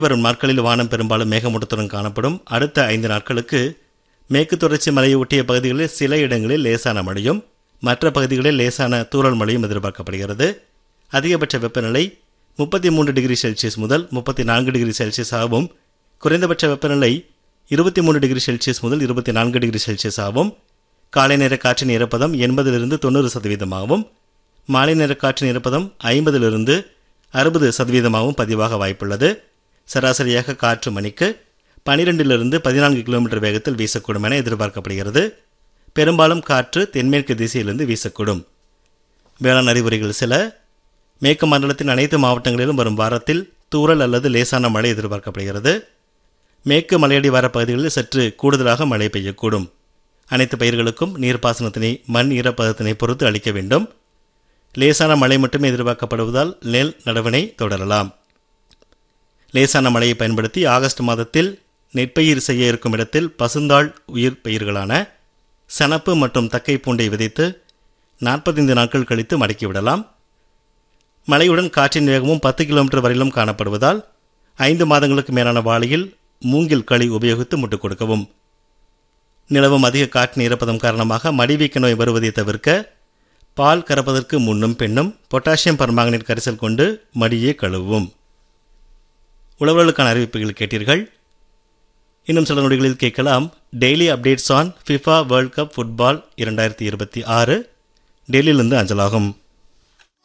வரும் நாட்களில் வானம் பெரும்பாலும் மேகமூட்டத்துடன் காணப்படும் அடுத்த ஐந்து நாட்களுக்கு மேற்கு தொடர்ச்சி மலையை ஒட்டிய பகுதிகளில் சில இடங்களில் லேசான மழையும் மற்ற பகுதிகளில் லேசான தூறல் மழையும் எதிர்பார்க்கப்படுகிறது அதிகபட்ச வெப்பநிலை முப்பத்தி மூன்று டிகிரி செல்சியஸ் முதல் முப்பத்தி நான்கு டிகிரி செல்சியஸ் ஆகவும் குறைந்தபட்ச வெப்பநிலை இருபத்தி மூன்று டிகிரி செல்சியஸ் முதல் இருபத்தி நான்கு டிகிரி செல்சியஸ் ஆகவும் காலை நேர காற்றின் ஈரப்பதம் எண்பதிலிருந்து தொண்ணூறு சதவீதமாகவும் மாலை நேர காற்றின் ஈரப்பதம் ஐம்பதிலிருந்து அறுபது சதவீதமாகவும் பதிவாக வாய்ப்புள்ளது சராசரியாக காற்று மணிக்கு பனிரெண்டிலிருந்து பதினான்கு கிலோமீட்டர் வேகத்தில் வீசக்கூடும் என எதிர்பார்க்கப்படுகிறது பெரும்பாலும் காற்று தென்மேற்கு திசையிலிருந்து வீசக்கூடும் வேளாண் அறிவுரைகள் சில மேற்கு மண்டலத்தின் அனைத்து மாவட்டங்களிலும் வரும் வாரத்தில் தூறல் அல்லது லேசான மழை எதிர்பார்க்கப்படுகிறது மேற்கு மலையடிவார பகுதிகளில் சற்று கூடுதலாக மழை பெய்யக்கூடும் அனைத்து பயிர்களுக்கும் நீர்ப்பாசனத்தினை மண் ஈரப்பதத்தினை பொறுத்து அளிக்க வேண்டும் லேசான மழை மட்டுமே எதிர்பார்க்கப்படுவதால் நெல் நடவினை தொடரலாம் லேசான மழையை பயன்படுத்தி ஆகஸ்ட் மாதத்தில் நெற்பயிர் செய்ய இருக்கும் இடத்தில் பசுந்தாள் உயிர் பயிர்களான சணப்பு மற்றும் தக்கை பூண்டை விதைத்து நாற்பத்தைந்து நாட்கள் கழித்து மடக்கிவிடலாம் மழையுடன் காற்றின் வேகமும் பத்து கிலோமீட்டர் வரையிலும் காணப்படுவதால் ஐந்து மாதங்களுக்கு மேலான வாளியில் மூங்கில் களி உபயோகித்து முட்டுக் கொடுக்கவும் நிலவும் அதிக காற்றின் ஈரப்பதம் காரணமாக மடிவீக்க நோய் வருவதை தவிர்க்க பால் கறப்பதற்கு முன்னும் பெண்ணும் பொட்டாசியம் பர்மாங்கனேட் கரைசல் கொண்டு மடியை கழுவும் உழவர்களுக்கான அறிவிப்புகள் கேட்டீர்கள் இன்னும் சில நொடிகளில் கேட்கலாம் daily updates on FIFA world cup football இரண்டாயிரத்தி இருபத்தி ஆறு டெல்லியிலிருந்து அஞ்சலாகும்